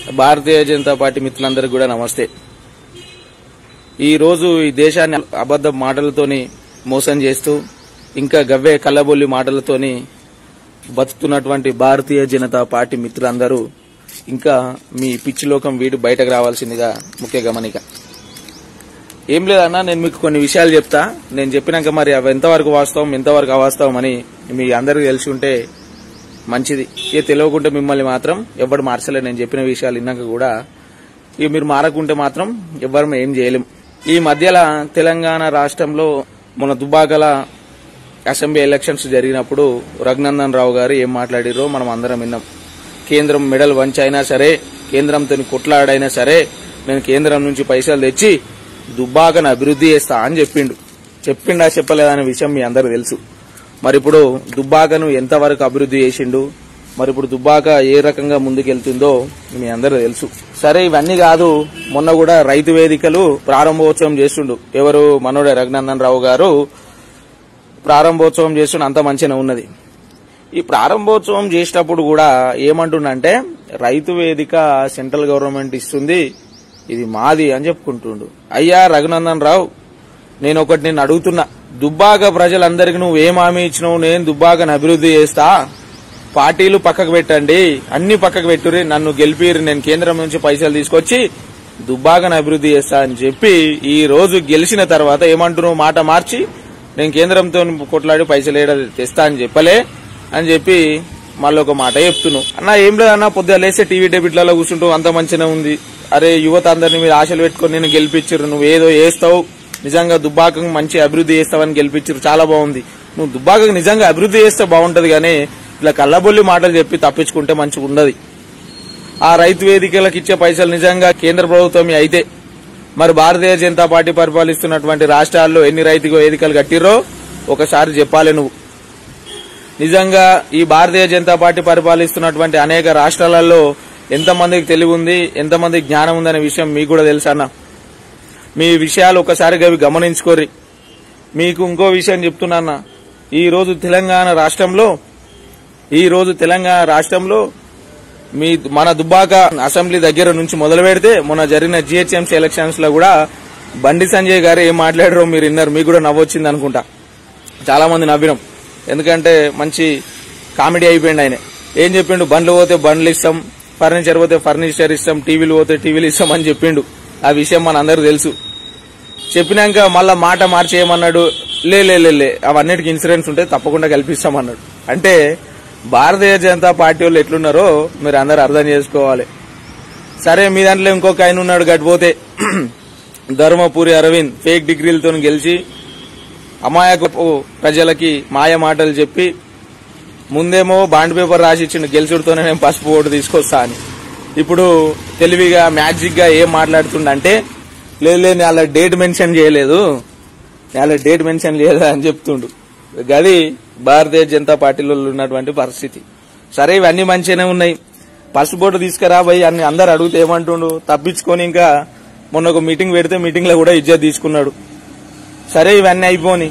భారతీయ Janata party మిత్రులందరికీ కూడా నమస్తే ఈ రోజు ఈ దేశాన్ని అబద్ధ మాటలతోని మోసం చేస్తూ ఇంకా గవ్వే కల్లబొల్లి మాటలతోని బతుకుతున్నటువంటి భారతీయ జనతా పార్టీ మిత్రులందరూ ఇంకా మీ పిచ్చి లోకం వీడి బయటకు రావాల్సిందిగా ముఖ్య గమనిక ఏం లేదన్నా నేను మీకు కొన్ని విషయాలు చెప్తా నేను చెప్పినాక మరి అవి ఎంతవరకు వాస్తవం ఎంతవరకు అవాస్తవం అని మీ అందరికీ తెలిసి ఉంటే మంచిది ఇక తెలియకుంటే మిమ్మల్ని మాత్రం ఎవరు మార్చలే నేను చెప్పిన విషయాలు విన్నాక కూడా ఇక మీరు మారకుంటే మాత్రం ఎవ్వరం ఏం చేయలేం ఈ మధ్యలో తెలంగాణ రాష్ట్రంలో మన దుబ్బాకల అసెంబ్లీ ఎలక్షన్స్ జరిగినప్పుడు రఘునందన్ రావు గారు ఏం మాట్లాడిరో మనం అందరం విన్నాం కేంద్రం మెడల్ వంచి అయినా సరే కేంద్రంతో కొట్లాడైనా సరే నేను కేంద్రం నుంచి పైసలు తెచ్చి దుబ్బాకను అభివృద్ధి చేస్తా అని చెప్పిండు చెప్పిండా చెప్పలేదనే విషయం మీ అందరికి తెలుసు మరి ఇప్పుడు దుబ్బాకను ఎంతవరకు అభివృద్ధి చేసిండు మరి ఇప్పుడు దుబ్బాక ఏ రకంగా ముందుకెళ్తుందో మీ అందరూ తెలుసు సరే ఇవన్నీ కాదు మొన్న కూడా రైతు వేదికలు ప్రారంభోత్సవం చేస్తుండు ఎవరు మనోడే రఘునందన్ రావు గారు ప్రారంభోత్సవం చేస్తుండే అంత మంచిగా ఉన్నది ఈ ప్రారంభోత్సవం చేసేటప్పుడు కూడా ఏమంటుండంటే రైతు వేదిక సెంట్రల్ గవర్నమెంట్ ఇస్తుంది ఇది మాది అని చెప్పుకుంటుండు అయ్యా రఘునందన్ రావు నేను ఒకటి నేను అడుగుతున్నా దుబ్బాక ప్రజలందరికీ నువ్వు ఏం హామీ ఇచ్చినావు నేను దుబ్బాకను అభివృద్ధి చేస్తా పార్టీలు పక్కకు పెట్టండి అన్ని పక్కకు పెట్టురి నన్ను గెలిపిరి నేను కేంద్రం నుంచి పైసలు తీసుకొచ్చి దుబ్బాకను అభివృద్ధి చేస్తా అని చెప్పి ఈ రోజు గెలిచిన తర్వాత ఏమంటున్నావు మాట మార్చి నేను కేంద్రంతో కొట్లాడి పైసలు ఏడ తెస్తా అని చెప్పలే అని చెప్పి మళ్ళీ ఒక మాట చెప్తున్నావు అన్న ఏం లేదన్నా పొద్దున లేస్తే టీవీ డెబిట్లలో కూర్చుంటూ అంత మంచిగా ఉంది అరే యువత అందరినీ మీరు ఆశలు పెట్టుకొని నేను గెలిపించారు నువ్వు ఏదో వేస్తావు నిజంగా దుబ్బాకకు మంచి అభివృద్ధి చేస్తావని గెలిపించారు చాలా బాగుంది నువ్వు దుబ్బాకకు నిజంగా అభివృద్ధి చేస్తే బాగుంటది కానీ ఇలా కళ్ళబొల్లి మాటలు చెప్పి తప్పించుకుంటే మంచిగా ఉండదు ఆ రైతు వేదికలకు ఇచ్చే పైసలు నిజంగా కేంద్ర ప్రభుత్వం అయితే మరి భారతీయ జనతా పార్టీ పరిపాలిస్తున్నటువంటి రాష్ట్రాల్లో ఎన్ని రైతు వేదికలు కట్టిర్రో ఒకసారి చెప్పాలి నువ్వు నిజంగా ఈ భారతీయ జనతా పార్టీ పరిపాలిస్తున్నటువంటి అనేక రాష్ట్రాలలో ఎంతమందికి తెలివి ఉంది ఎంతమందికి జ్ఞానం ఉందనే విషయం మీకు కూడా తెలుసన్నా మీ విషయాలు ఒకసారి అవి గమనించుకోర్రి మీకు ఇంకో విషయం చెప్తున్నా ఈ రోజు తెలంగాణ రాష్ట్రంలో ఈ రోజు తెలంగాణ రాష్ట్రంలో మీ మన దుబ్బాక అసెంబ్లీ దగ్గర నుంచి మొదలు పెడితే మొన్న జరిగిన జిహెచ్ఎంసీ ఎలక్షన్స్ లో కూడా బండి సంజయ్ గారు ఏం మాట్లాడారో మీరు విన్నారు మీకు కూడా నవ్వొచ్చింది అనుకుంటా చాలా మంది నవ్వినాం ఎందుకంటే మంచి కామెడీ అయిపోయింది ఆయన ఏం చెప్పిండు బండ్లు పోతే బండ్లు ఇస్తాం ఫర్నిచర్ పోతే ఫర్నిచర్ ఇస్తాం టీవీలు పోతే టీవీలు ఇస్తాం అని చెప్పిండు ఆ విషయం మన అందరూ తెలుసు చెప్పినాక మళ్ళా మాట మార్చి ఏమన్నాడు లే లే లే, లే అవన్నిటికి ఇన్సూరెన్స్ ఉంటే తప్పకుండా కల్పిస్తామన్నాడు అంటే భారతీయ జనతా పార్టీ వాళ్ళు ఎట్లున్నారో మీరు అందరు అర్థం చేసుకోవాలి సరే మీ దాంట్లో ఇంకొక ఆయన ఉన్నాడు గడిపోతే ధర్మపురి అరవింద్ ఫేక్ డిగ్రీలతో గెలిచి అమాయక ప్రజలకి మాయ మాటలు చెప్పి ముందేమో బాండ్ పేపర్ రాసి ఇచ్చిండు గెలిచుడితోనే నేను పసుపు ఓటు తీసుకొస్తా అని ఇప్పుడు తెలివిగా మ్యాజిక్ గా ఏం మాట్లాడుతుండంటే లేదు లేదు నేను అలా డేట్ మెన్షన్ చేయలేదు నేను అలా డేట్ మెన్షన్ చేయలేదు అని చెప్తుండు గది భారతీయ జనతా పార్టీలో ఉన్నటువంటి పరిస్థితి సరే ఇవన్నీ మంచిగానే ఉన్నాయి పసుపు ఓటు తీసుకురా పోయి అన్ని అందరు అడిగితే ఏమంటుండు తప్పించుకొని ఇంకా మొన్న ఒక మీటింగ్ పెడితే మీటింగ్ లో కూడా ఇజ్జత్ తీసుకున్నాడు సరే ఇవన్నీ అయిపోని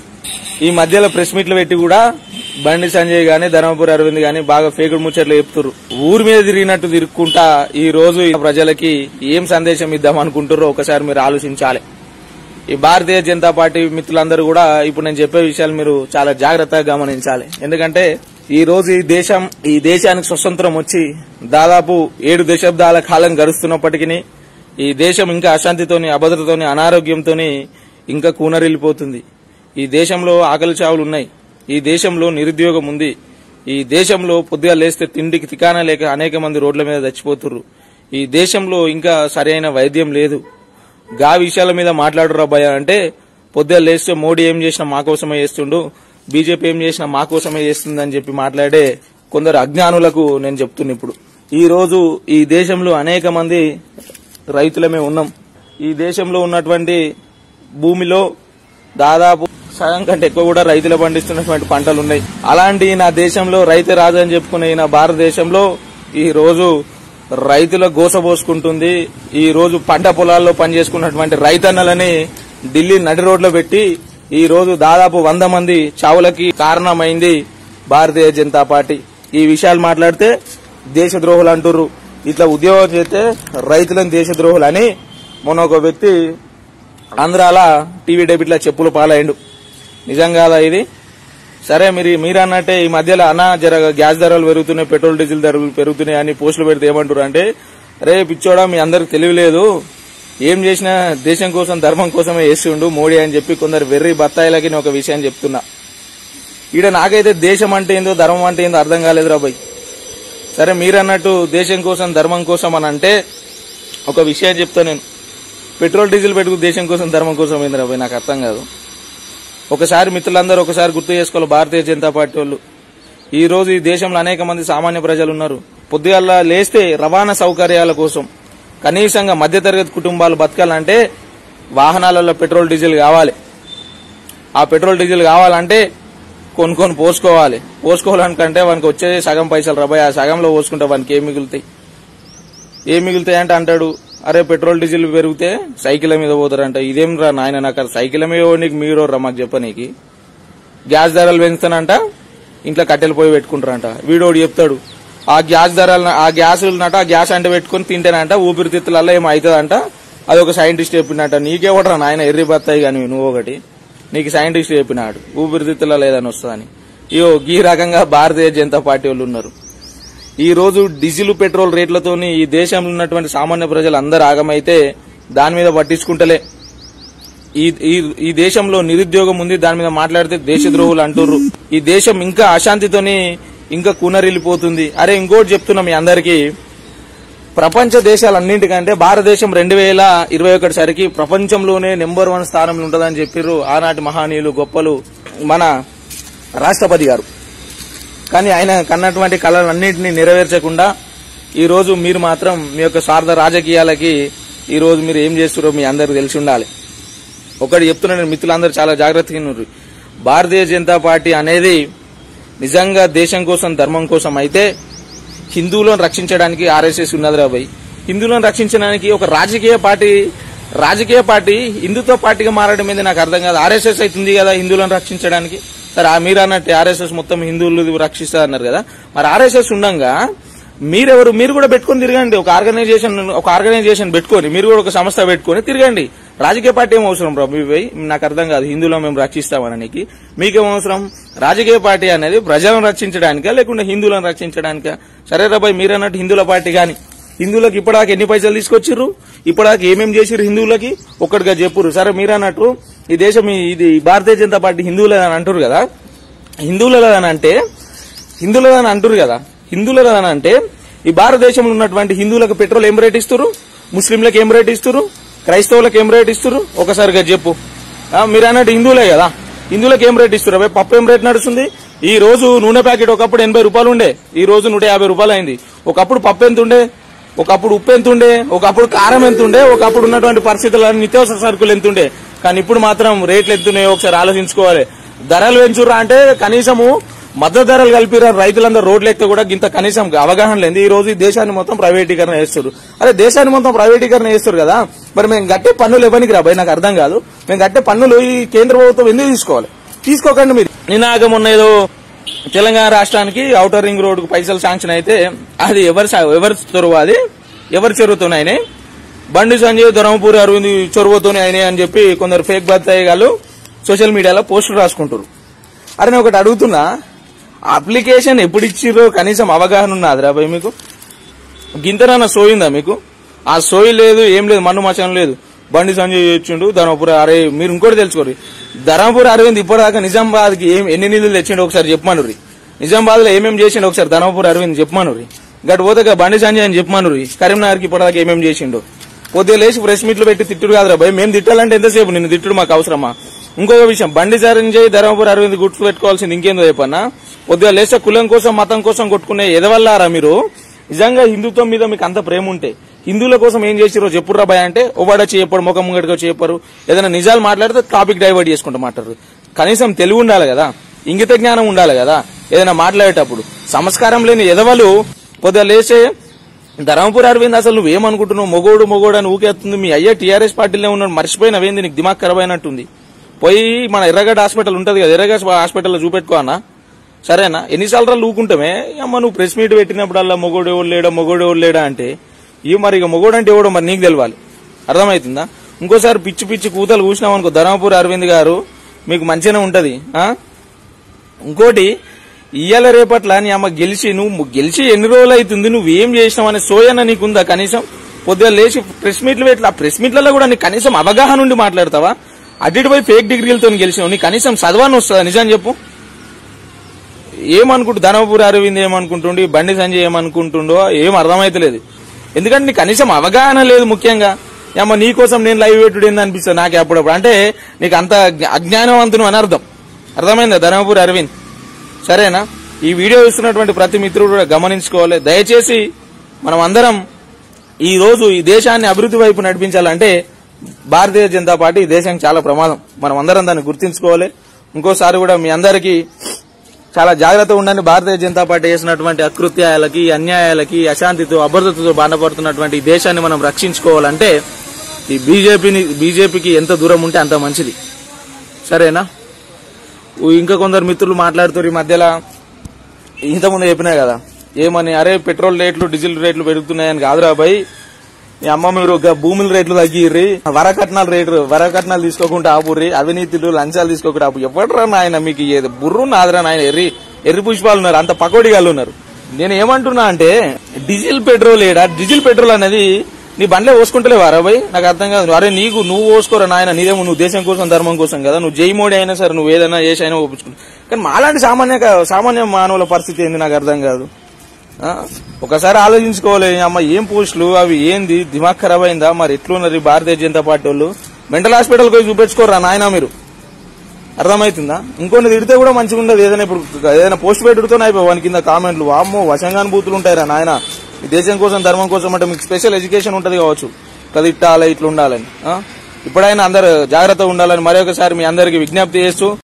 ఈ మధ్యలో ప్రెస్ మీట్లు పెట్టి కూడా బండి సంజయ్ గాని ధర్మపురి అరవింద్ గాని బాగా ఫేకుడు ముచ్చట్లు చెప్తున్నారు ఊరి మీద తిరిగినట్టు తిరుక్కుంటా ఈ రోజు ఈ ప్రజలకి ఏం సందేశం ఇద్దాం అనుకుంటారో ఒకసారి మీరు ఆలోచించాలి ఈ భారతీయ జనతా పార్టీ మిత్రులందరూ కూడా ఇప్పుడు నేను చెప్పే విషయాలు మీరు చాలా జాగ్రత్తగా గమనించాలి ఎందుకంటే ఈ రోజు ఈ దేశం ఈ దేశానికి స్వతంత్రం వచ్చి దాదాపు ఏడు దశాబ్దాల కాలం గడుస్తున్నప్పటికీ ఈ దేశం ఇంకా అశాంతితోని అభద్రతతోని అనారోగ్యంతోని ఇంకా కూనరిల్లిపోతుంది ఈ దేశంలో ఆకలి చావులు ఉన్నాయి ఈ దేశంలో నిరుద్యోగం ఉంది ఈ దేశంలో పొద్దుగా లేస్తే తిండికి తికానా లేక అనేక మంది రోడ్ల మీద చచ్చిపోతుర్రు ఈ దేశంలో ఇంకా సరైన వైద్యం లేదు గా విషయాల మీద మాట్లాడురా భయ అంటే పొద్దుగా లేస్తే మోడీ ఏం చేసినా మా కోసమే చేస్తుండు బీజేపీ ఏం చేసినా మా కోసమే చేస్తుందని చెప్పి మాట్లాడే కొందరు అజ్ఞానులకు నేను చెప్తున్నా ఇప్పుడు ఈ రోజు ఈ దేశంలో అనేక మంది రైతులమే ఉన్నాం ఈ దేశంలో ఉన్నటువంటి భూమిలో దాదాపు సగం కంటే ఎక్కువ కూడా రైతులు పండిస్తున్నటువంటి పంటలు ఉన్నాయి అలాంటి నా దేశంలో రైతు రాజు అని చెప్పుకునే నా భారతదేశంలో ఈ రోజు రైతుల గోసబోసుకుంటుంది ఈ రోజు పంట పొలాల్లో పనిచేసుకున్నటువంటి రైతన్నలని ఢిల్లీ నడి రోడ్లో పెట్టి ఈ రోజు దాదాపు వంద మంది చావులకి కారణమైంది భారతీయ జనతా పార్టీ ఈ విషయాలు మాట్లాడితే దేశద్రోహులు అంటుర్రు ఇట్లా ఉద్యోగం చేస్తే రైతులను దేశద్రోహులు అని మొన్న ఒక వ్యక్తి ఆంధ్రాల టీవీ డెబిట్ల చెప్పులు పాలైండు నిజం కాదా ఇది సరే మీరు మీరు అన్నట్టే ఈ మధ్యలో అన్న జర గ్యాస్ ధరలు పెరుగుతున్నాయి పెట్రోల్ డీజిల్ ధరలు పెరుగుతున్నాయి అని పోస్టులు పెడితే ఏమంటారు అంటే రే పిచ్చోడా మీ అందరికి తెలియలేదు ఏం చేసినా దేశం కోసం ధర్మం కోసమే చేస్తుండు మోడీ అని చెప్పి కొందరు వెర్రి బత్తాయిలకి నేను ఒక విషయం చెప్తున్నా ఈడ నాకైతే దేశం అంటే ఏందో ధర్మం అంటే ఏందో అర్థం కాలేదు రాబాయ్ సరే మీరు అన్నట్టు దేశం కోసం ధర్మం కోసం అని అంటే ఒక విషయం చెప్తా నేను పెట్రోల్ డీజిల్ పెట్టుకు దేశం కోసం ధర్మం కోసం ఏంది రాబాయ్ నాకు అర్థం కాదు ఒకసారి మిత్రులందరూ ఒకసారి గుర్తు చేసుకోవాలి భారతీయ జనతా పార్టీ వాళ్ళు ఈ రోజు ఈ దేశంలో అనేక మంది సామాన్య ప్రజలు ఉన్నారు పొద్దుగల్లా లేస్తే రవాణా సౌకర్యాల కోసం కనీసంగా మధ్యతరగతి కుటుంబాలు బతకాలంటే వాహనాలలో పెట్రోల్ డీజిల్ కావాలి ఆ పెట్రోల్ డీజిల్ కావాలంటే కొనుక్కొని పోసుకోవాలి పోసుకోవాలనుకంటే వానికి వచ్చేది సగం పైసలు రబాయ్ ఆ సగంలో పోసుకుంటే వానికి ఏం మిగులుతాయి ఏం మిగులుతాయి అంటే అంటాడు అరే పెట్రోల్ డీజిల్ పెరిగితే సైకిల్ మీద పోతారంట ఇదేం రా నాయన నాకు అసలు సైకిల్ మీద నీకు మీరు రా మాకు చెప్పనీకి గ్యాస్ ధరలు పెంచుతానంట ఇంట్లో కట్టెలు పోయి పెట్టుకుంటారంట వీడోడు చెప్తాడు ఆ గ్యాస్ ధరలు ఆ గ్యాస్ నట ఆ గ్యాస్ అంటే పెట్టుకుని తింటేనంట ఊపిరితిత్తులలో ఏమో అవుతుందంట అది ఒక సైంటిస్ట్ చెప్పిండట నీకేవడరా నాయన ఎర్రి బత్తాయి కానీ నువ్వు ఒకటి నీకు సైంటిస్ట్ చెప్పినాడు ఊపిరితిత్తులలో లేదని వస్తుందని ఇయో ఈ రకంగా భారతీయ జనతా పార్టీ వాళ్ళు ఉన్నారు ఈ రోజు డీజిల్ పెట్రోల్ రేట్లతోని ఈ దేశంలో ఉన్నటువంటి సామాన్య ప్రజలు అందరు ఆగమైతే దాని మీద పట్టించుకుంటలే ఈ ఈ- ఈ దేశంలో నిరుద్యోగం ఉంది దాని మీద మాట్లాడితే దేశద్రోహులు అంటుర్రు ఈ దేశం ఇంకా అశాంతితోని ఇంకా కూనరిల్లిపోతుంది అరే ఇంకోటి చెప్తున్నా మీ అందరికీ ప్రపంచ దేశాలన్నింటికంటే భారతదేశం రెండు వేల ఇరవై ఒకటి సరికి ప్రపంచంలోనే నెంబర్ వన్ స్థానంలో ఉంటుందని చెప్పిర్రు ఆనాటి మహానీయులు గొప్పలు మన రాష్ట్రపతి గారు కానీ ఆయన కన్నటువంటి కళలన్నింటినీ నెరవేర్చకుండా ఈ రోజు మీరు మాత్రం మీ యొక్క స్వార్థ రాజకీయాలకి ఈ రోజు మీరు ఏం చేస్తున్నారో మీ అందరికి తెలిసి ఉండాలి ఒకటి చెప్తున్నాను మిత్రులందరూ చాలా జాగ్రత్తగా ఉన్నారు భారతీయ జనతా పార్టీ అనేది నిజంగా దేశం కోసం ధర్మం కోసం అయితే హిందువులను రక్షించడానికి ఆర్ఎస్ఎస్ ఉన్నది రాబాయ్ హిందువులను రక్షించడానికి ఒక రాజకీయ పార్టీ రాజకీయ పార్టీ హిందుత్వ పార్టీగా మారడం మీద నాకు అర్థం కాదు ఆర్ఎస్ఎస్ అవుతుంది కదా హిందువులను రక్షించడానికి సరే ఆ మీరు అన్నట్టు ఆర్ఎస్ఎస్ మొత్తం హిందువులు రక్షిస్తా అన్నారు కదా మరి ఆర్ఎస్ఎస్ ఉండంగా మీరెవరు మీరు కూడా పెట్టుకొని తిరగండి ఒక ఆర్గనైజేషన్ ఒక ఆర్గనైజేషన్ పెట్టుకొని మీరు కూడా ఒక సంస్థ పెట్టుకొని తిరగండి రాజకీయ పార్టీ ఏం అవసరం ప్రభు ఇవి నాకు అర్థం కాదు హిందువులో మేము రక్షిస్తామననికి మీకేం అవసరం రాజకీయ పార్టీ అనేది ప్రజలను రక్షించడానికా లేకుంటే హిందువులను రక్షించడానికా సరే రాబాయ్ మీరు అన్నట్టు హిందువుల పార్టీ గాని హిందువులకు ఇప్పటిదాకా ఎన్ని పైసలు తీసుకొచ్చిర్రు ఇప్పటిదాకా ఏమేం చేసిర్రు హిందువులకి ఒక్కటిగా చెప్పురు సరే మీరు అన్నట్టు ఈ దేశం ఈ- ఇది భారతీయ జనతా పార్టీ హిందువులని అంటారు కదా హిందువులని అంటే హిందువులని అంటారు కదా హిందువులని అంటే ఈ భారతదేశంలో ఉన్నటువంటి హిందువులకు పెట్రోల్ ఏం రేట్ ఇస్తారు ముస్లింలకు ఏం రేట్ ఇస్తారు క్రైస్తవులకు ఏం రేట్ ఇస్తారు ఒకసారిగా చెప్పు ఆ, మీరు అన్నట్టు హిందువులే కదా హిందువులకు ఏం రేట్ ఇస్తారు అబ్బాయి పప్పు ఏం రేట్ నడుస్తుంది ఈ రోజు నూనె ప్యాకెట్ ఒకప్పుడు ఎనభై రూపాయలు ఉండే ఈ రోజు నూట యాభై రూపాయలు అయింది ఒకప్పుడు పప్పు ఎంత ఉండే ఒకప్పుడు ఉప్పు ఎంత ఉండే ఒకప్పుడు కారం ఎంత ఉండే ఒకప్పుడు ఉన్నటువంటి పరిస్థితులు నిత్యావసర సరుకులు ఎంత ఉండే కానీ ఇప్పుడు మాత్రం రేట్లు ఎంతున్నాయో ఒకసారి ఆలోచించుకోవాలి ధరలు పెంచురా అంటే కనీసము మద్దతు ధరలు కలిపిరా రైతులందరూ రోడ్లు ఎక్కితే కూడా ఇంత కనీసం అవగాహన లేదు ఈ రోజు ఈ దేశాన్ని మొత్తం ప్రైవేటీకరణ చేస్తారు అరే దేశాన్ని మొత్తం ప్రైవేటీకరణ చేస్తారు కదా మరి మేము గట్టే పన్నులు ఇవ్వనికి రాబాయి నాకు అర్థం కాదు మేము గట్టే పన్నులు ఈ కేంద్ర ప్రభుత్వం ఎందుకు తీసుకోవాలి తీసుకోకండి మీరు నినాగం ఉన్న ఏదో తెలంగాణ రాష్ట్రానికి ఔటర్ రింగ్ రోడ్డుకు పైసలు శాంక్షన్ అయితే అది ఎవరి సా- ఎవరి చొరవ అది ఎవరి చొరవతోనే అయినాయి బండి సంజయ్ ధర్మపూరి అరవింద్ చొరవతోనే అయినాయి అని చెప్పి కొందరు ఫేక్ బత్తాయి గాళ్ళు సోషల్ మీడియాలో పోస్టులు రాసుకుంటారు అరే నేను ఒకటి అడుగుతున్నా అప్లికేషన్ ఎప్పుడు ఇచ్చిర్రో కనీసం అవగాహన ఉన్నది రాబాయ్ మీకు గింతనన్న సోయిందా మీకు ఆ సోయి లేదు ఏం లేదు మన్ను మచం లేదు బండి సంజయ్ వచ్చిండు ధర్మపురి అరే మీరు ఇంకోటి తెలుసుకోరు ధర్మపురి అరవింద్ ఇప్పటిదాకా నిజామాబాద్కి ఏం ఎన్ని నిధులు తెచ్చిండు ఒకసారి చెప్పమనురి నిజామాబాద్ లో ఏమేమి చేసిండు ఒకసారి ధర్మపురి అరవింద్ చెప్పమనురి గట్ పోతే గా బండి సంజయ్ అని చెప్పమనురి కరీంనగర్కి ఇప్పటిదాకా ఏమేమి చేసిండు పొద్దున లేచి ప్రెస్ మీట్లు పెట్టి తిట్టుడు కాదురా భయ్ మేము తిట్టాలంటే ఎంతసేపు నిన్ను తిట్టుడు మాకు అవసరమా ఇంకొక విషయం బండి సంజయ్ ధర్మపురి అరవింద్ గుర్తు పెట్టుకోవాల్సింది ఇంకేందో చెప్పన్నా పొద్దున లేచే కులం కోసం మతం కోసం కొట్టుకునే ఎదవల్లారా మీరు నిజంగా హిందుత్వం మీద మీకు అంత ప్రేమ ఉంటే హిందువుల కోసం ఏం చేసిరో చెప్పుర్రా భయ అంటే ఓవాడ చేయపడు ముఖం ముంగడిగా చెప్పరు ఏదైనా నిజాలు మాట్లాడితే టాపిక్ డైవర్ట్ చేసుకుంటూ మాట్లాడరు కనీసం తెలివి ఉండాలి కదా ఇంగిత జ్ఞానం ఉండాలి కదా ఏదైనా మాట్లాడేటప్పుడు సంస్కారం లేని ఎదవలు పొద్దున లేచే ధర్మపురి అరవింద్ అసలు నువ్వేమనుకుంటున్నావు మొగోడు మొగోడు అని ఊకేస్తుంది మీ అయ్యా టీఆర్ఎస్ పార్టీలో ఉన్నాడు మర్చిపోయినవేంది నీకు దిమాగ్ ఖరాబ్ అయినట్టుంది పోయి మన ఎర్రగడ్డ హాస్పిటల్ ఉంటది కదా ఎర్రగడ్డ హాస్పిటల్లో చూపెట్టుకో అన్న సరేనా ఎన్నిసార్లు లూకుంటామే అమ్మ నువ్వు ప్రెస్ మీట్ పెట్టినప్పుడల్లా మొగోడు ఎవడు లేడా మొగోడు ఎవడు లేడా అంటే ఈ మరి ఇక మొగోడు అంటే ఎవడో మరి నీకు తెలవాలి అర్థమవుతుందా ఇంకోసారి పిచ్చి పిచ్చి కూతలు కూసినాం అనుకో ధర్మపూర్ అరవింద్ గారు మీకు మంచిగానే ఉంటది ఆ ఇంకోటి ఇయ్యాల రేపట్ల నీ అమ్మ గెలిచి నువ్వు గెలిచి ఎన్ని రోజులు అవుతుంది నువ్వు ఏం చేసినావు అనే సోయన్న నీకుందా కనీసం పొద్దున లేచి ప్రెస్ మీట్లు పెట్టి ఆ ప్రెస్ మీట్లలో కూడా నీకు కనీసం అవగాహన ఉండి మాట్లాడతావా అటు ఇటు పోయి ఫేక్ డిగ్రీలతో గెలిచినావు నీకు కనీసం చదవాన్ని వస్తుందా నిజం చెప్పు ఏమనుకుంటు ధనపూరి అరవింద్ ఏమనుకుంటుండి బండి సంజయ్ ఏమనుకుంటుండో ఏం అర్థమైతలేదు ఎందుకంటే నీకు కనీసం అవగాహన లేదు ముఖ్యంగా ఏమో నీ కోసం నేను లైవ్ పెట్టుడు ఏంది అనిపిస్తుంది నాకు అప్పుడప్పుడు అంటే నీకు అంత అజ్ఞానవంతును అని అర్థం అర్థమైందా ధర్మపురి అరవింద్ సరేనా ఈ వీడియో ఇస్తున్నటువంటి ప్రతి మిత్రుడు కూడా గమనించుకోవాలి దయచేసి మనం అందరం ఈ రోజు ఈ దేశాన్ని అభివృద్ధి వైపు నడిపించాలంటే భారతీయ జనతా పార్టీ ఈ దేశానికి చాలా ప్రమాదం మనం అందరం దాన్ని గుర్తించుకోవాలి ఇంకోసారి కూడా మీ అందరికీ చాలా జాగ్రత్త ఉండండి భారతీయ జనతా పార్టీ చేసినటువంటి అకృత్యాలకి అన్యాయాలకి అశాంతితో అభద్రతతో బాధపడుతున్నటువంటి ఈ దేశాన్ని మనం రక్షించుకోవాలంటే ఈ బీజేపీని బీజేపీకి ఎంత దూరం ఉంటే అంత మంచిది సరేనా ఊ ఇంకా కొందరు మిత్రులు మాట్లాడుతారు ఈ మధ్యలో ఇంతకుముందు చెప్పినా కదా ఏమని అరే పెట్రోల్ రేట్లు డీజిల్ రేట్లు పెరుగుతున్నాయని కాదురా భయ్ మీ అమ్మ మీరు ఒక భూముల రేట్లు తగ్గిర్రి వరకట్నాల రేట్లు వరకట్నాలు తీసుకోకుండా ఆపుర్రి అవినీతులు లంచాలు తీసుకోకుండా ఆపు ఎవడరా నాయన మీకు ఏది బుర్రు నాదరా నాయన ఎర్రి ఎర్రి పుష్పాలు ఉన్నారు అంత పకోడిగాళ్ళు ఉన్నారు నేను ఏమంటున్నా అంటే డీజిల్ పెట్రోల్ ఏడా డీజిల్ పెట్రోల్ అనేది నీ బండ్లే పోసుకుంటలేవా రా భయ్ నాకు అర్థం కాదు అరే నీకు నువ్వు పోసుకోరా నాయన నీదేమో నువ్వు దేశం కోసం ధర్మం కోసం కదా నువ్వు జై మోడీ అయినా సరే నువ్వు ఏదైనా చేసి అయినా ఒప్పించుకుంటా కానీ మాలాంటి సామాన్య సామాన్య మానవుల పరిస్థితి ఏంది నాకు అర్థం కాదు ఆ? ఒకసారి ఆలోచించుకోవాలి అమ్మ ఏం పోస్టులు అవి ఏంది దిమాగ్ ఖరాబ్ అయిందా మరి ఎట్లున్నారు ఈ భారతీయ జనతా పార్టీ వాళ్ళు మెంటల్ హాస్పిటల్ పోయి చూపించుకోరా నాయన మీరు అర్థమవుతుందా ఇంకొన్ని తిడితే కూడా మంచిగా ఉండదు ఏదైనా ఇప్పుడు ఏదైనా పోస్ట్ పెట్టుతో అయిపోయి వాని కింద కామెంట్లు వామ్మో వశంగాని బూతులు ఉంటాయిరా నాయన ఈ దేశం కోసం ధర్మం కోసం అంటే మీకు స్పెషల్ ఎడ్యుకేషన్ ఉంటది కావచ్చు ఇట్లా తిట్టాలి ఇట్లా ఉండాలని ఆ? ఇప్పుడైనా అందరు జాగ్రత్తగా ఉండాలని మరొకసారి మీ అందరికి విజ్ఞప్తి చేస్తూ